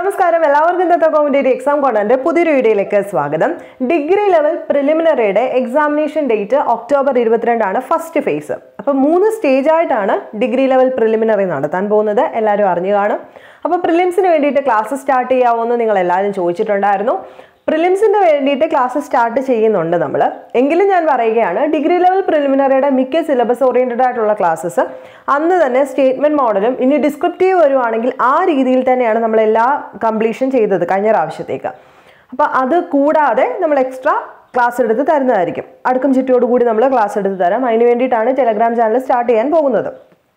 നമസ്കാരം എല്ലാവർക്കും ഇന്നത്തെ കോമ്പറ്റേറ്റീവ് എക്സാം കോണ്ടന്റ് പുതിയൊരു വീഡിയോയിലേക്ക് സ്വാഗതം ഡിഗ്രി ലെവൽ പ്രിലിമിനറിയുടെ എക്സാമിനേഷൻ ഡേറ്റ് ഒക്ടോബർ ഇരുപത്തിരണ്ടാണ് ഫസ്റ്റ് ഫേസ് അപ്പോൾ മൂന്ന് സ്റ്റേജ് ആയിട്ടാണ് ഡിഗ്രി ലെവൽ പ്രിലിമിനറി നടത്താൻ പോകുന്നത് എല്ലാവരും അറിഞ്ഞു കാണും അപ്പോൾ പ്രിലിംസിന് വേണ്ടിയിട്ട് ക്ലാസ് സ്റ്റാർട്ട് ചെയ്യാമോ എന്ന് നിങ്ങൾ എല്ലാവരും ചോദിച്ചിട്ടുണ്ടായിരുന്നു പ്രിലിംസിന് വേണ്ടിയിട്ട് ക്ലാസ് സ്റ്റാർട്ട് ചെയ്യുന്നുണ്ട് നമ്മൾ എങ്കിലും ഞാൻ പറയുകയാണ് ഡിഗ്രി ലെവൽ പ്രിലിമിനറിയുടെ മിക്ക സിലബസ് ഓറിയൻറ്റഡ് ആയിട്ടുള്ള ക്ലാസ്സസ് അന്ന് തന്നെ സ്റ്റേറ്റ്മെന്റ് മോഡലും ഇനി ഡിസ്ക്രിപ്റ്റീവ് വരുവാണെങ്കിൽ ആ രീതിയിൽ തന്നെയാണ് നമ്മൾ എല്ലാ കംപ്ലീഷൻ ചെയ്തത് കഴിഞ്ഞ പ്രാവശ്യത്തേക്ക് അപ്പോൾ അത് കൂടാതെ നമ്മൾ എക്സ്ട്രാ ക്ലാസ് എടുത്ത് തരുന്നതായിരിക്കും അടുക്കും ചുറ്റോട് കൂടി നമ്മൾ ക്ലാസ് എടുത്ത് തരാം അതിന് വേണ്ടിയിട്ടാണ് ടെലഗ്രാം ചാനൽ സ്റ്റാർട്ട് ചെയ്യാൻ പോകുന്നത്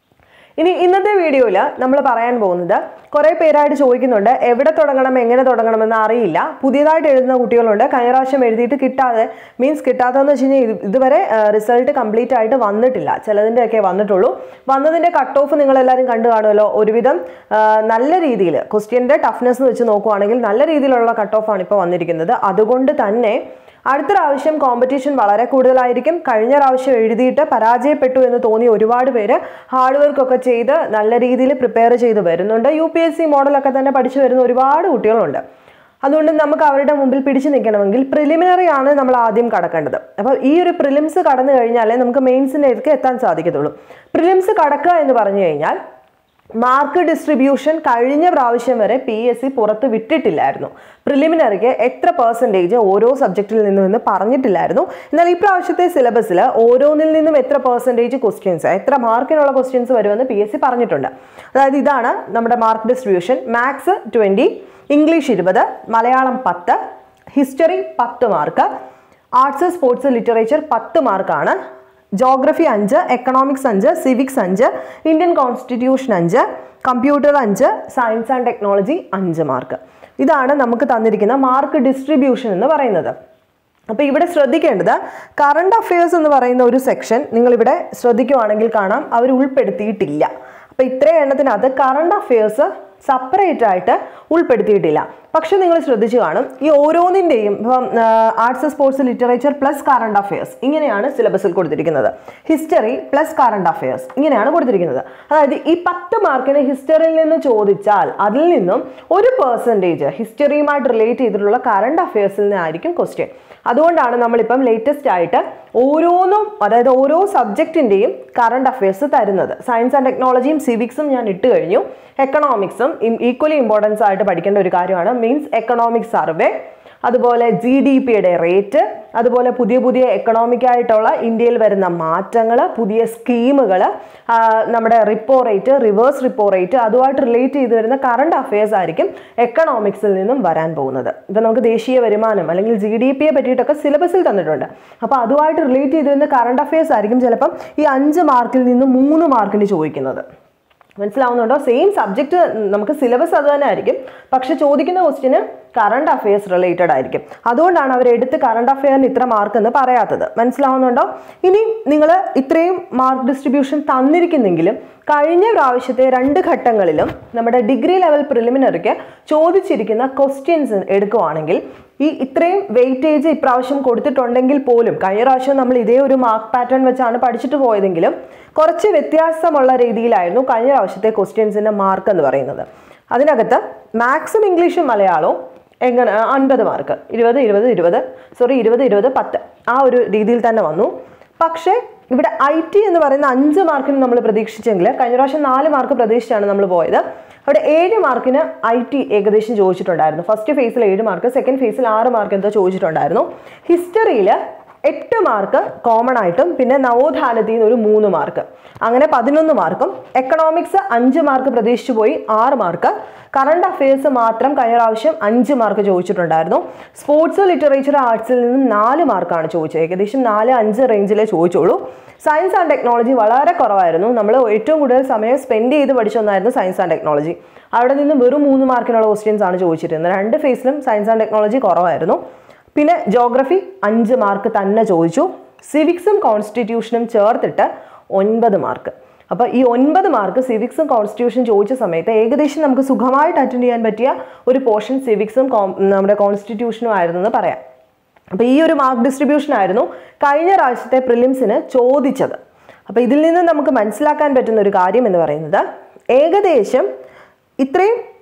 ഇനി ഇന്നത്തെ വീഡിയോയിൽ നമ്മൾ പറയാൻ പോകുന്നത് കുറേ പേരായിട്ട് ചോദിക്കുന്നുണ്ട് എവിടെ തുടങ്ങണം എങ്ങനെ തുടങ്ങണമെന്ന് അറിയില്ല പുതിയതായിട്ട് എഴുതുന്ന കുട്ടികളുണ്ട് കഴിഞ്ഞ പ്രാവശ്യം എഴുതിയിട്ട് കിട്ടാതെ മീൻസ് കിട്ടാത്തതെന്ന് വെച്ച് കഴിഞ്ഞാൽ ഇത് ഇതുവരെ റിസൾട്ട് കംപ്ലീറ്റ് ആയിട്ട് വന്നിട്ടില്ല ചിലതിൻ്റെയൊക്കെ വന്നിട്ടുള്ളൂ വന്നതിൻ്റെ കട്ട് ഓഫ് നിങ്ങളെല്ലാവരും കണ്ടു കാണുമല്ലോ ഒരുവിധം ആ, നല്ല രീതിയിൽ ക്വസ്റ്റ്യൻ്റെ ടഫ്നെസ് വെച്ച് നോക്കുവാണെങ്കിൽ നല്ല രീതിയിലുള്ള കട്ട് ഓഫാണ് ഇപ്പോൾ വന്നിരിക്കുന്നത് അതുകൊണ്ട് തന്നെ അടുത്ത പ്രാവശ്യം കോമ്പറ്റീഷൻ വളരെ കൂടുതലായിരിക്കും കഴിഞ്ഞ പ്രാവശ്യം എഴുതിയിട്ട് പരാജയപ്പെട്ടു എന്ന് തോന്നിയ ഒരുപാട് പേര് ഹാർഡ് വർക്ക് ഒക്കെ ചെയ്ത് നല്ല രീതിയിൽ പ്രിപ്പയർ ചെയ്ത് വരുന്നുണ്ട് യു പി എസ് സി മോഡലൊക്കെ തന്നെ പഠിച്ചു വരുന്ന ഒരുപാട് കുട്ടികളുണ്ട് അതുകൊണ്ട് നമുക്ക് അവരുടെ മുമ്പിൽ പിടിച്ചു നിൽക്കണമെങ്കിൽ പ്രിലിമിനറി ആണ് നമ്മൾ ആദ്യം കടക്കേണ്ടത് അപ്പോൾ ഈ ഒരു പ്രിലിംസ് കടന്നു കഴിഞ്ഞാലേ നമുക്ക് മെയിൻസിലേക്ക് എത്താൻ സാധിക്കത്തുള്ളൂ പ്രിലിംസ് കടക്കുക എന്ന് പറഞ്ഞു കഴിഞ്ഞാൽ മാർക്ക് ഡിസ്ട്രിബ്യൂഷൻ കഴിഞ്ഞ പ്രാവശ്യം വരെ പി എസ് സി പുറത്ത് വിട്ടിട്ടില്ലായിരുന്നു പ്രിലിമിനറിക്ക് എത്ര പെർസെൻറ്റേജ് ഓരോ സബ്ജക്റ്റിൽ നിന്നും എന്ന് പറഞ്ഞിട്ടില്ലായിരുന്നു എന്നാൽ ഈ പ്രാവശ്യത്തെ സിലബസിൽ ഓരോന്നിൽ നിന്നും എത്ര പെർസെൻറ്റേജ് ക്വസ്റ്റ്യൻസ് എത്ര മാർക്കിനുള്ള ക്വസ്റ്റ്യൻസ് വരുമെന്ന് പി എസ് സി പറഞ്ഞിട്ടുണ്ട് അതായത് ഇതാണ് നമ്മുടെ mark distribution maths twenty English ഇരുപത് മലയാളം പത്ത് ഹിസ്റ്ററി പത്ത് മാർക്ക് ആർട്സ് സ്പോർട്സ് ലിറ്ററേച്ചർ പത്ത് മാർക്കാണ് ജോഗ്രഫി അഞ്ച് എക്കണോമിക്സ് അഞ്ച് സിവിക്സ് അഞ്ച് ഇന്ത്യൻ കോൺസ്റ്റിറ്റ്യൂഷൻ അഞ്ച് കമ്പ്യൂട്ടർ അഞ്ച് സയൻസ് ആൻഡ് ടെക്നോളജി അഞ്ച് മാർക്ക് ഇതാണ് നമുക്ക് തന്നിരിക്കുന്ന മാർക്ക് ഡിസ്ട്രിബ്യൂഷൻ എന്ന് പറയുന്നത് അപ്പോൾ ഇവിടെ ശ്രദ്ധിക്കേണ്ടത് കറണ്ട് അഫയേഴ്സ് എന്ന് പറയുന്ന ഒരു സെക്ഷൻ നിങ്ങളിവിടെ ശ്രദ്ധിക്കുവാണെങ്കിൽ കാണാം അവർ ഉൾപ്പെടുത്തിയിട്ടില്ല അപ്പോൾ ഇത്രയും എണ്ണത്തിനകത്ത് കറണ്ട് അഫയേഴ്സ് സെപ്പറേറ്റ് ആയിട്ട് ഉൾപ്പെടുത്തിയിട്ടില്ല പക്ഷെ നിങ്ങൾ ശ്രദ്ധിച്ചു കാണും ഈ ഓരോന്നിൻ്റെയും ഇപ്പം arts sports literature plus current affairs ഇങ്ങനെയാണ് സിലബസിൽ കൊടുത്തിരിക്കുന്നത് ഹിസ്റ്ററി പ്ലസ് കറണ്ട് അഫയേഴ്സ് ഇങ്ങനെയാണ് കൊടുത്തിരിക്കുന്നത് അതായത് ഈ പത്ത് മാർക്കിന് ഹിസ്റ്ററിയിൽ നിന്ന് ചോദിച്ചാൽ അതിൽ നിന്നും ഒരു പെർസെൻറ്റേജ് ഹിസ്റ്ററിയുമായിട്ട് റിലേറ്റ് ചെയ്തിട്ടുള്ള കറണ്ട് അഫയേഴ്സിൽ നിന്നായിരിക്കും ക്വസ്റ്റ്യൻ അതുകൊണ്ടാണ് നമ്മളിപ്പം ലേറ്റസ്റ്റ് ആയിട്ട് ഓരോന്നും അതായത് ഓരോ സബ്ജക്റ്റിൻ്റെയും കറണ്ട് അഫയേഴ്സ് തരുന്നത് സയൻസ് ആൻഡ് ടെക്നോളജിയും സിവിക്സും ഞാൻ ഇട്ട് കഴിഞ്ഞു എക്കണോമിക്സും ഈക്വലി ഇമ്പോർട്ടൻസ് ആയിട്ട് പഠിക്കേണ്ട ഒരു കാര്യമാണ് മീൻസ് എക്കണോമിക് സർവേ അതുപോലെ ജി ഡി പിയുടെ റേറ്റ് അതുപോലെ പുതിയ പുതിയ എക്കണോമിക് ആയിട്ടുള്ള ഇന്ത്യയിൽ വരുന്ന മാറ്റങ്ങൾ പുതിയ സ്കീമുകൾ നമ്മുടെ repo rate reverse repo rate അതുമായിട്ട് റിലേറ്റ് ചെയ്ത് വരുന്ന കറണ്ട് അഫയേഴ്സ് ആയിരിക്കും എക്കണോമിക്സിൽ നിന്നും വരാൻ പോകുന്നത് ഇപ്പം നമുക്ക് ദേശീയ വരുമാനം അല്ലെങ്കിൽ ജി ഡി പിയെ പറ്റിയിട്ടൊക്കെ സിലബസിൽ തന്നിട്ടുണ്ട് അപ്പോൾ അതുമായിട്ട് റിലേറ്റ് ചെയ്ത് വരുന്ന കറണ്ട് അഫയേഴ്സ് ആയിരിക്കും ചിലപ്പം ഈ അഞ്ച് മാർക്കിൽ നിന്ന് മൂന്ന് മാർക്കിന് ചോദിക്കുന്നത് മനസ്സിലാവുന്നുണ്ടോ സെയിം സബ്ജക്റ്റ് നമുക്ക് സിലബസ് അത് തന്നെ ആയിരിക്കും പക്ഷെ ചോദിക്കുന്ന ക്വസ്റ്റിന് കറണ്ട് അഫയേഴ്സ് റിലേറ്റഡ് ആയിരിക്കും അതുകൊണ്ടാണ് അവർ എടുത്ത് കറണ്ട് അഫെയറിന് ഇത്ര മാർക്ക് എന്ന് പറയാത്തത് മനസ്സിലാവുന്നുണ്ടോ ഇനി നിങ്ങൾ ഇത്രയും മാർക്ക് ഡിസ്ട്രിബ്യൂഷൻ തന്നിരിക്കുന്നെങ്കിലും കഴിഞ്ഞ പ്രാവശ്യത്തെ രണ്ട് ഘട്ടങ്ങളിലും നമ്മുടെ ഡിഗ്രി ലെവൽ പ്രിലിമിനറിക്ക് ചോദിച്ചിരിക്കുന്ന ക്വസ്റ്റ്യൻസ് എടുക്കുവാണെങ്കിൽ ഈ ഇത്രയും വെയിറ്റേജ് ഇപ്രാവശ്യം കൊടുത്തിട്ടുണ്ടെങ്കിൽ പോലും കഴിഞ്ഞ പ്രാവശ്യം നമ്മൾ ഇതേ ഒരു മാർക്ക് പാറ്റേൺ വെച്ചാണ് പഠിച്ചിട്ട് പോയതെങ്കിലും കുറച്ച് വ്യത്യാസമുള്ള രീതിയിലായിരുന്നു കഴിഞ്ഞ പ്രാവശ്യത്തെ ക്വസ്റ്റ്യൻസിൻ്റെ മാർക്ക് എന്ന് പറയുന്നത് അതിനകത്ത് മാത്സും ഇംഗ്ലീഷും മലയാളവും എങ്ങനെ അൻപത് മാർക്ക് ഇരുപത് ഇരുപത് ഇരുപത് സോറി ഇരുപത് ഇരുപത് പത്ത് ആ ഒരു രീതിയിൽ തന്നെ വന്നു പക്ഷേ ഇവിടെ ഐ ടി എന്ന് പറയുന്ന അഞ്ച് മാർക്കിന് നമ്മൾ പ്രതീക്ഷിച്ചെങ്കിൽ കഴിഞ്ഞ പ്രാവശ്യം നാല് മാർക്ക് പ്രതീക്ഷിച്ചാണ് നമ്മൾ പോയത് അവിടെ ഏഴ് മാർക്കിന് ഐ ടി ഏകദേശം ചോദിച്ചിട്ടുണ്ടായിരുന്നു ഫസ്റ്റ് ഫേസിൽ ഏഴ് മാർക്ക് സെക്കൻഡ് ഫേസിൽ ആറ് മാർക്ക് എന്തോ ചോദിച്ചിട്ടുണ്ടായിരുന്നു ഹിസ്റ്ററിയിൽ എട്ട് മാർക്ക് കോമൺ ആയിട്ടും പിന്നെ നവോത്ഥാനത്തിൽ നിന്ന് ഒരു മൂന്ന് മാർക്ക് അങ്ങനെ പതിനൊന്ന് മാർക്കും എക്കണോമിക്സ് അഞ്ച് മാർക്ക് പ്രതീക്ഷിച്ചു പോയി ആറ് മാർക്ക് കറണ്ട് അഫയേഴ്സ് മാത്രം കഴിഞ്ഞ പ്രാവശ്യം അഞ്ച് മാർക്ക് ചോദിച്ചിട്ടുണ്ടായിരുന്നു സ്പോർട്സ് ലിറ്ററേച്ചർ ആർട്സിൽ നിന്നും നാല് മാർക്കാണ് ചോദിച്ചത് ഏകദേശം നാല് അഞ്ച് റേഞ്ചിലേ ചോദിച്ചുള്ളൂ സയൻസ് ആൻഡ് ടെക്നോളജി വളരെ കുറവായിരുന്നു നമ്മൾ ഏറ്റവും കൂടുതൽ സമയം സ്പെൻഡ് ചെയ്ത് പഠിച്ച ഒന്നായിരുന്നു സയൻസ് ആൻഡ് ടെക്നോളജി അവിടെ നിന്ന് വെറും മൂന്ന് മാർക്കിനുള്ള ക്വസ്റ്റ്യൻസ് ആണ് ചോദിച്ചിരുന്നത് രണ്ട് ഫേസിലും സയൻസ് ആൻഡ് ടെക്നോളജി കുറവായിരുന്നു പിന്നെ ജോഗ്രഫി അഞ്ച് മാർക്ക് തന്നെ ചോദിച്ചു സിവിക്സും കോൺസ്റ്റിറ്റ്യൂഷനും ചേർത്തിട്ട് ഒൻപത് മാർക്ക് അപ്പോൾ ഈ ഒൻപത് മാർക്ക് സിവിക്സും കോൺസ്റ്റിറ്റ്യൂഷൻ ചോദിച്ച സമയത്ത് ഏകദേശം നമുക്ക് സുഖമായിട്ട് അറ്റൻഡ് ചെയ്യാൻ പറ്റിയ ഒരു പോർഷൻ സിവിക്സും നമ്മുടെ കോൺസ്റ്റിറ്റ്യൂഷനും ആയിരുന്നു എന്ന് പറയാം അപ്പോൾ ഈ ഒരു മാർക്ക് ഡിസ്ട്രിബ്യൂഷൻ ആയിരുന്നു കഴിഞ്ഞ പ്രാവശ്യത്തെ പ്രിലിംസിന് ചോദിച്ചത് അപ്പോൾ ഇതിൽ നിന്ന് നമുക്ക് മനസ്സിലാക്കാൻ പറ്റുന്ന ഒരു കാര്യം എന്ന് പറയുന്നത് ഏകദേശം ഇത്രയും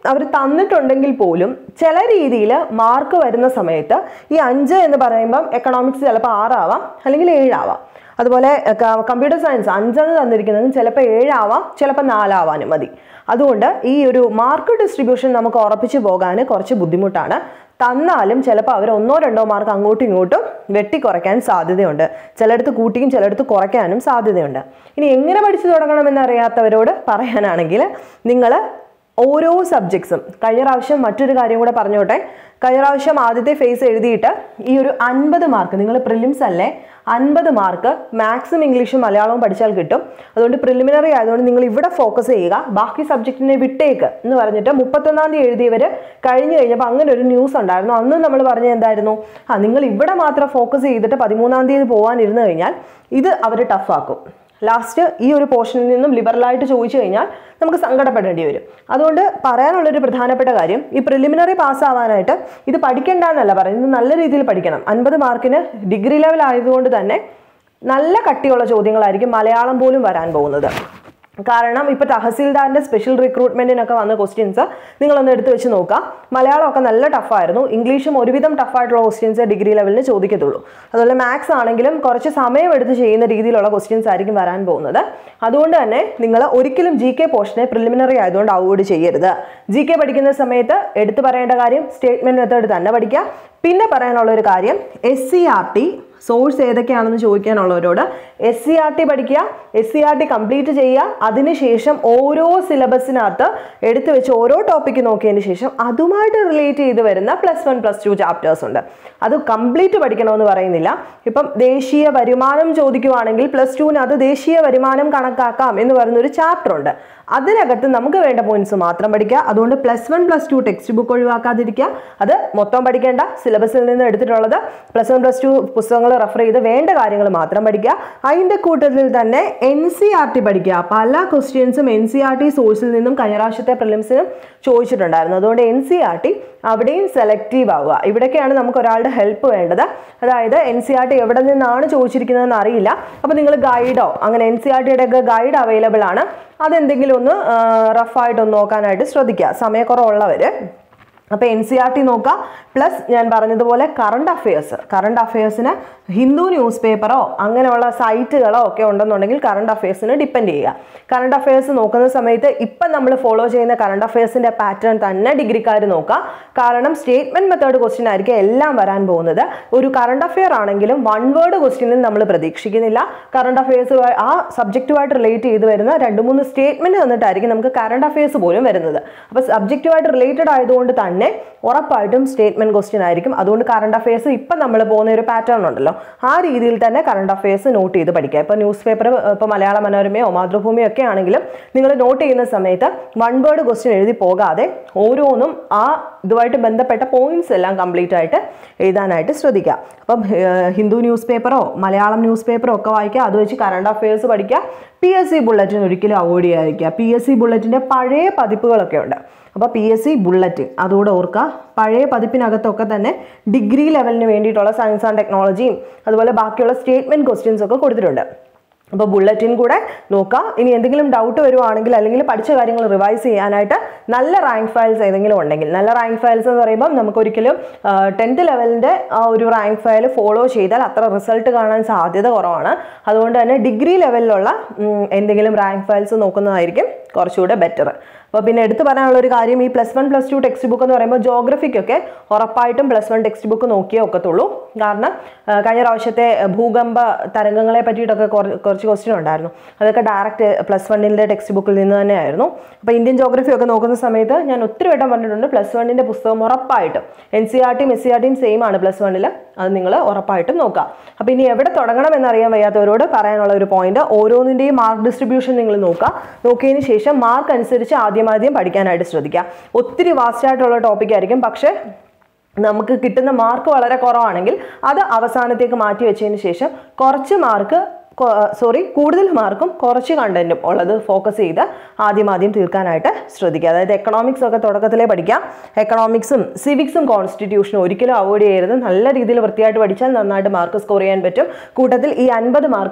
അവർ തന്നിട്ടുണ്ടെങ്കിൽ പോലും ചില രീതിയിൽ മാർക്ക് വരുന്ന സമയത്ത് ഈ അഞ്ച് എന്ന് പറയുമ്പം എക്കണോമിക്സ് ചിലപ്പോൾ ആറാവാം അല്ലെങ്കിൽ ഏഴാവാം അതുപോലെ കമ്പ്യൂട്ടർ സയൻസ് അഞ്ചെന്ന് തന്നിരിക്കുന്നത് ചിലപ്പോൾ ഏഴാവാം ചിലപ്പോൾ നാലാവാനും മതി അതുകൊണ്ട് ഈ ഒരു മാർക്ക് ഡിസ്ട്രിബ്യൂഷൻ നമുക്ക് ഉറപ്പിച്ചു പോകാൻ കുറച്ച് ബുദ്ധിമുട്ടാണ് തന്നാലും ചിലപ്പോൾ അവർ ഒന്നോ രണ്ടോ മാർക്ക് അങ്ങോട്ടും ഇങ്ങോട്ടും വെട്ടിക്കുറയ്ക്കാൻ സാധ്യതയുണ്ട് ചിലയിടത്ത് കൂട്ടിയും ചിലയിടത്ത് കുറയ്ക്കാനും സാധ്യതയുണ്ട് ഇനി എങ്ങനെ പഠിച്ചു തുടങ്ങണമെന്ന് അറിയാത്തവരോട് പറയാനാണെങ്കിൽ നിങ്ങൾ ഓരോ സബ്ജക്ട്സും കഴിഞ്ഞ പ്രാവശ്യം മറ്റൊരു കാര്യം കൂടെ പറഞ്ഞോട്ടെ കഴിഞ്ഞ പ്രാവശ്യം ആദ്യത്തെ ഫേസ് എഴുതിയിട്ട് ഈ ഒരു അൻപത് മാർക്ക് നിങ്ങൾ പ്രിലിംസ് അല്ലേ അൻപത് മാർക്ക് മാത്സും ഇംഗ്ലീഷും മലയാളവും പഠിച്ചാൽ കിട്ടും അതുകൊണ്ട് പ്രിലിമിനറി ആയതുകൊണ്ട് നിങ്ങൾ ഇവിടെ ഫോക്കസ് ചെയ്യുക ബാക്കി സബ്ജക്റ്റിനെ വിട്ടേക്ക് എന്ന് പറഞ്ഞിട്ട് മുപ്പത്തൊന്നാം തീയതി എഴുതിയവർ കഴിഞ്ഞു കഴിഞ്ഞപ്പോൾ അങ്ങനെ ഒരു ന്യൂസ് ഉണ്ടായിരുന്നു അന്ന് നമ്മൾ പറഞ്ഞത് എന്തായിരുന്നു ആ നിങ്ങൾ ഇവിടെ മാത്രം ഫോക്കസ് ചെയ്തിട്ട് പതിമൂന്നാം തീയതി പോകാനിരുന്നു കഴിഞ്ഞാൽ ഇത് അവർ ടഫാക്കും ലാസ്റ്റ് ഈ ഒരു പോർഷനിൽ നിന്നും ലിബറലായിട്ട് ചോദിച്ചു കഴിഞ്ഞാൽ നമുക്ക് സങ്കടപ്പെടേണ്ടി വരും അതുകൊണ്ട് പറയാനുള്ളൊരു പ്രധാനപ്പെട്ട കാര്യം ഈ പ്രിലിമിനറി പാസ്സാവാനായിട്ട് ഇത് പഠിക്കേണ്ടെന്നല്ല പറയുന്നത് നല്ല രീതിയിൽ പഠിക്കണം അൻപത് മാർക്കിന് ഡിഗ്രി ലെവൽ ആയതുകൊണ്ട് തന്നെ നല്ല കട്ടിയുള്ള ചോദ്യങ്ങളായിരിക്കും മലയാളം പോലും വരാൻ പോകുന്നത് കാരണം ഇപ്പോൾ തഹസീൽദാറിൻ്റെ സ്പെഷ്യൽ റിക്രൂട്ട്മെൻറ്റിനൊക്കെ വന്ന ക്വസ്റ്റ്യൻസ് നിങ്ങളൊന്ന് എടുത്ത് വെച്ച് നോക്കാം മലയാളമൊക്കെ നല്ല ടഫായിരുന്നു ഇംഗ്ലീഷും ഒരുവിധം ടഫായിട്ടുള്ള ക്വസ്റ്റ്യൻസ് ഡിഗ്രി ലെവലിന് ചോദിക്കത്തുള്ളൂ അതുപോലെ മാത്സ് ആണെങ്കിലും കുറച്ച് സമയം എടുത്ത് ചെയ്യുന്ന രീതിയിലുള്ള ക്വസ്റ്റ്യൻസ് ആയിരിക്കും വരാൻ പോകുന്നത് അതുകൊണ്ട് തന്നെ നിങ്ങൾ ഒരിക്കലും ജി കെ പോർഷനെ പ്രിലിമിനറി ആയതുകൊണ്ട് അവോയ്ഡ് ചെയ്യരുത് ജി കെ പഠിക്കുന്ന സമയത്ത് എടുത്തു പറയേണ്ട കാര്യം സ്റ്റേറ്റ്മെൻറ്റ് മെത്തേഡ് തന്നെ പഠിക്കുക പിന്നെ പറയാനുള്ള ഒരു കാര്യം S C R T source ഏതൊക്കെയാണെന്ന് ചോദിക്കാനുള്ളവരോട് എസ് സി ആർ ടി പഠിക്കുക S C R T complete ചെയ്യുക അതിനുശേഷം ഓരോ സിലബസിനകത്ത് എടുത്തു വെച്ച് ഓരോ ടോപ്പിക്ക് നോക്കിയതിന് ശേഷം അതുമായിട്ട് റിലേറ്റ് ചെയ്ത് വരുന്ന plus one plus two chapters ഉണ്ട് അത് കംപ്ലീറ്റ് പഠിക്കണമെന്ന് പറയുന്നില്ല ഇപ്പം ദേശീയ വരുമാനം ചോദിക്കുവാണെങ്കിൽ പ്ലസ് ടുവിനകത്ത് ദേശീയ വരുമാനം കണക്കാക്കാം എന്ന് പറയുന്ന ഒരു ചാപ്റ്റർ ഉണ്ട് അതിനകത്ത് നമുക്ക് വേണ്ട പോയിന്റ്സ് മാത്രം പഠിക്കുക അതുകൊണ്ട് plus one plus two text book ഒഴിവാക്കാതിരിക്കുക അത് മൊത്തം പഠിക്കേണ്ട സിലബസിൽ നിന്ന് എടുത്തിട്ടുള്ളത് പ്ലസ് വൺ പ്ലസ് ടു പുസ്തകങ്ങൾ റെഫർ ചെയ്ത് വേണ്ട കാര്യങ്ങൾ മാത്രം പഠിക്കുക അതിൻ്റെ കൂട്ടത്തിൽ തന്നെ എൻ സി ആർ ടി പഠിക്കുക പല ക്വസ്റ്റ്യൻസും എൻ സി ആർ ടി സോഴ്സിൽ നിന്നും കഴിഞ്ഞ പ്രാവശ്യത്തെ പ്രിലിംസിനും ചോദിച്ചിട്ടുണ്ടായിരുന്നു അതുകൊണ്ട് എൻ സി ആർ ടി അവിടെയും സെലക്റ്റീവ് ആവുക ഇവിടേക്കാണ് നമുക്ക് ഒരാളുടെ ഹെൽപ്പ് വേണ്ടത് അതായത് എൻ സി ആർ ടി എവിടെ നിന്നാണ് ചോദിച്ചിരിക്കുന്നതെന്ന് അറിയില്ല അപ്പോൾ നിങ്ങൾ ഗൈഡോ അങ്ങനെ എൻ സി ആർ ടിയുടെ ഒക്കെ ഗൈഡ് അവൈലബിൾ ആണ് അതെന്തെങ്കിലും ഒന്ന് റഫായിട്ടൊന്ന് നോക്കാനായിട്ട് ശ്രദ്ധിക്കുക സമയക്കുറവുള്ളവർ അപ്പോൾ എൻ സി ആർ ടി നോക്കുക പ്ലസ് ഞാൻ പറഞ്ഞതുപോലെ കറണ്ട് അഫയേഴ്സ് കറണ്ട് അഫയേഴ്സിന് ഹിന്ദു ന്യൂസ് പേപ്പറോ അങ്ങനെയുള്ള സൈറ്റുകളോ ഒക്കെ ഉണ്ടെന്നുണ്ടെങ്കിൽ കറണ്ട് അഫയേഴ്സിന് ഡിപ്പെൻഡ് ചെയ്യുക കറണ്ട് അഫയേഴ്സ് നോക്കുന്ന സമയത്ത് ഇപ്പം നമ്മൾ ഫോളോ ചെയ്യുന്ന കറണ്ട് അഫയേഴ്സിൻ്റെ പാറ്റേൺ തന്നെ ഡിഗ്രിക്കാർ നോക്കുക കാരണം സ്റ്റേറ്റ്മെൻറ്റ് മെത്തേഡ് ക്വസ്റ്റ്യൻ ആയിരിക്കും എല്ലാം വരാൻ പോകുന്നത് ഒരു കറണ്ട് അഫെയർ ആണെങ്കിലും വൺ വേർഡ് ക്വസ്റ്റ്യനിൽ നമ്മൾ പ്രതീക്ഷിക്കുന്നില്ല കറണ്ട് അഫയേഴ്സ് ആ സബ്ജക്റ്റുമായിട്ട് റിലേറ്റ് ചെയ്ത് വരുന്ന രണ്ട് മൂന്ന് സ്റ്റേറ്റ്മെൻറ്റ് തന്നിട്ടായിരിക്കും നമുക്ക് കറണ്ട് അഫയേഴ്സ് പോലും വരുന്നത് അപ്പോൾ സബ്ജക്റ്റുമായിട്ട് റിലേറ്റഡ് ആയതുകൊണ്ട് തന്നെ ഉറപ്പായിട്ടും സ്റ്റേറ്റ്മെന്റ് ക്വസ്റ്റ്യൻ ആയിരിക്കും അതുകൊണ്ട് കറണ്ട് അഫയേഴ്സ് ഇപ്പം നമ്മൾ പോകുന്ന ഒരു പാറ്റേൺ ഉണ്ടല്ലോ ആ രീതിയിൽ തന്നെ കറണ്ട് അഫയേഴ്സ് നോട്ട് ചെയ്ത് പഠിക്കുക ഇപ്പോൾ ന്യൂസ് പേപ്പർ ഇപ്പോൾ മലയാള മനോരമയോ മാതൃഭൂമിയോ ഒക്കെ ആണെങ്കിലും നിങ്ങൾ നോട്ട് ചെയ്യുന്ന സമയത്ത് വൺ വേർഡ് ക്വസ്റ്റ്യൻ എഴുതി പോകാതെ ഓരോന്നും ആ ഇതുമായിട്ട് ബന്ധപ്പെട്ട പോയിന്റ്സ് എല്ലാം കംപ്ലീറ്റ് ആയിട്ട് എഴുതാനായിട്ട് ശ്രദ്ധിക്കുക അപ്പം ഏർ, ഹിന്ദു ന്യൂസ് പേപ്പറോ മലയാളം ന്യൂസ് പേപ്പറോ ഒക്കെ വായിക്കുക അത് വെച്ച് കറണ്ട് അഫയേഴ്സ് പഠിക്കുക പി എസ് സി ബുള്ളറ്റിൻ ഒരിക്കലും അവോയ്ഡ് ചെയ്യാതിരിക്കുക പി എസ് സി ബുള്ളറ്റിൻ്റെ പഴയ പതിപ്പുകളൊക്കെ ഉണ്ട് അപ്പോൾ പി എസ് സി ബുള്ളറ്റിൻ അതുകൂടെ ഓർക്കുക പഴയ പതിപ്പിനകത്തൊക്കെ തന്നെ ഡിഗ്രി ലെവലിന് വേണ്ടിയിട്ടുള്ള സയൻസ് ആൻഡ് ടെക്നോളജിയും അതുപോലെ ബാക്കിയുള്ള സ്റ്റേറ്റ്മെൻറ്റ് ക്വസ്റ്റ്യൻസ് ഒക്കെ കൊടുത്തിട്ടുണ്ട് അപ്പോൾ ബുള്ളറ്റിൻ കൂടെ നോക്കുക ഇനി എന്തെങ്കിലും ഡൗട്ട് വരുവാണെങ്കിൽ അല്ലെങ്കിൽ പഠിച്ച കാര്യങ്ങൾ റിവൈസ് ചെയ്യാനായിട്ട് നല്ല റാങ്ക് ഫയൽസ് ഏതെങ്കിലും ഉണ്ടെങ്കിൽ നല്ല റാങ്ക് ഫയൽസ് എന്ന് പറയുമ്പോൾ നമുക്കൊരിക്കലും ടെൻത്ത് ലെവലിൻ്റെ ആ ഒരു റാങ്ക് ഫയൽ ഫോളോ ചെയ്താൽ അത്ര റിസൾട്ട് കാണാൻ സാധ്യത കുറവാണ് അതുകൊണ്ട് തന്നെ ഡിഗ്രി ലെവലിലുള്ള ഉം, എന്തെങ്കിലും റാങ്ക് ഫയൽസ് നോക്കുന്നതായിരിക്കും കുറച്ചുകൂടെ ബെറ്റർ അപ്പോൾ പിന്നെ എടുത്തു പറയാനുള്ള ഒരു കാര്യം ഈ plus one plus two text book എന്ന് പറയുമ്പോൾ ജോഗ്രഫിക്കൊക്കെ ഉറപ്പായിട്ടും പ്ലസ് വൺ ടെക്സ്റ്റ് ബുക്ക് നോക്കിയേ ഒക്കത്തുള്ളൂ കാരണം ആ, കഴിഞ്ഞ പ്രാവശ്യത്തെ ഭൂകമ്പ തരംഗങ്ങളെ പറ്റിയിട്ടൊക്കെ കുറ- കുറച്ച് ക്വസ്റ്റ്യൻ ഉണ്ടായിരുന്നു അതൊക്കെ ഡയറക്റ്റ് പ്ലസ് വണ്ണിൻ്റെ ടെക്സ്റ്റ് ബുക്കിൽ നിന്ന് തന്നെയായിരുന്നു അപ്പോൾ ഇന്ത്യൻ ജോഗ്രഫി ഒക്കെ നോക്കുന്ന സമയത്ത് ഞാൻ ഒത്തിരി വട്ടം പറഞ്ഞിട്ടുണ്ട് പ്ലസ് വണ്ണിൻ്റെ പുസ്തകം ഉറപ്പായിട്ടും എൻ സി ആർ ടിയും എസ് സി ആർ ടിയും സെയിം ആണ് പ്ലസ് വണ്ണിൽ അത് നിങ്ങൾ ഉറപ്പായിട്ടും നോക്കുക അപ്പോൾ ഇനി എവിടെ തുടങ്ങണം എന്നറിയാൻ വയ്യാത്തവരോട് പറയാനുള്ള ഒരു പോയിന്റ് ഓരോന്നിൻ്റെയും മാർക്ക് ഡിസ്ട്രിബ്യൂഷൻ നിങ്ങൾ നോക്കുക നോക്കിയതിന് ശേഷം മാർക്ക് അനുസരിച്ച് ആദ്യം ആദ്യം പഠിക്കാനായിട്ട് ശ്രദ്ധിക്കുക ഒത്തിരി വാസ്റ്റ് ആയിട്ടുള്ള ടോപ്പിക് ആയിരിക്കും പക്ഷേ നമുക്ക് കിട്ടുന്ന മാർക്ക് വളരെ കുറവാണെങ്കിൽ അത് അവസാനത്തേക്ക് മാറ്റി വെച്ചതിന് ശേഷം കുറച്ച് മാർക്ക് സോറി കൂടുതൽ മാർക്കും കുറച്ച് കണ്ടന്റും ഉള്ളത് ഫോക്കസ് ചെയ്ത് ആദ്യം ആദ്യം തീർക്കാനായിട്ട് ശ്രദ്ധിക്കുക അതായത് എക്കണോമിക്സ് ഒക്കെ തുടക്കത്തിലേ പഠിക്കാം എക്കണോമിക്സും സിവിക്സും കോൺസ്റ്റിറ്റ്യൂഷനും ഒരിക്കലും അവോയ്ഡ് ചെയ്യരുത് നല്ല രീതിയിൽ വൃത്തിയായിട്ട് പഠിച്ചാൽ നന്നായിട്ട് മാർക്ക് സ്കോർ ചെയ്യാൻ പറ്റും കൂട്ടത്തിൽ ഈ അൻപത് മാർക്ക്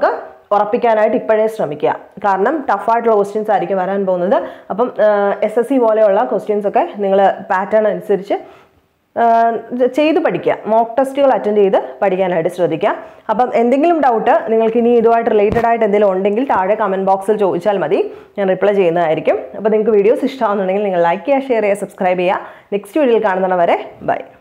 ഉറപ്പിക്കാനായിട്ട് ഇപ്പോഴേ ശ്രമിക്കുക കാരണം ടഫായിട്ടുള്ള ക്വസ്റ്റ്യൻസ് ആയിരിക്കും വരാൻ പോകുന്നത് അപ്പം എസ് എസ് സി പോലെയുള്ള ക്വസ്റ്റ്യൻസ് ഒക്കെ നിങ്ങൾ പാറ്റേൺ അനുസരിച്ച് ആഹ് ചെയ്ത് പഠിക്കുക മോക്ക് ടെസ്റ്റുകൾ അറ്റൻഡ് ചെയ്ത് പഠിക്കാനായിട്ട് ശ്രദ്ധിക്കുക അപ്പം എന്തെങ്കിലും ഡൗട്ട് നിങ്ങൾക്ക് ഇനി ഇതുമായിട്ട് റിലേറ്റഡ് ആയിട്ട് എന്തെങ്കിലും ഉണ്ടെങ്കിൽ താഴെ കമൻറ്റ് ബോക്സിൽ ചോദിച്ചാൽ മതി ഞാൻ റിപ്ലൈ ചെയ്യുന്നതായിരിക്കും അപ്പോൾ നിങ്ങൾക്ക് വീഡിയോസ് ഇഷ്ടമാകുന്നുണ്ടെങ്കിൽ നിങ്ങൾ ലൈക്ക് ചെയ്യുക ഷെയർ ചെയ്യുക സബ്സ്ക്രൈബ് ചെയ്യുക നെക്സ്റ്റ് വീഡിയോയിൽ കാണുന്നവരെ ബൈ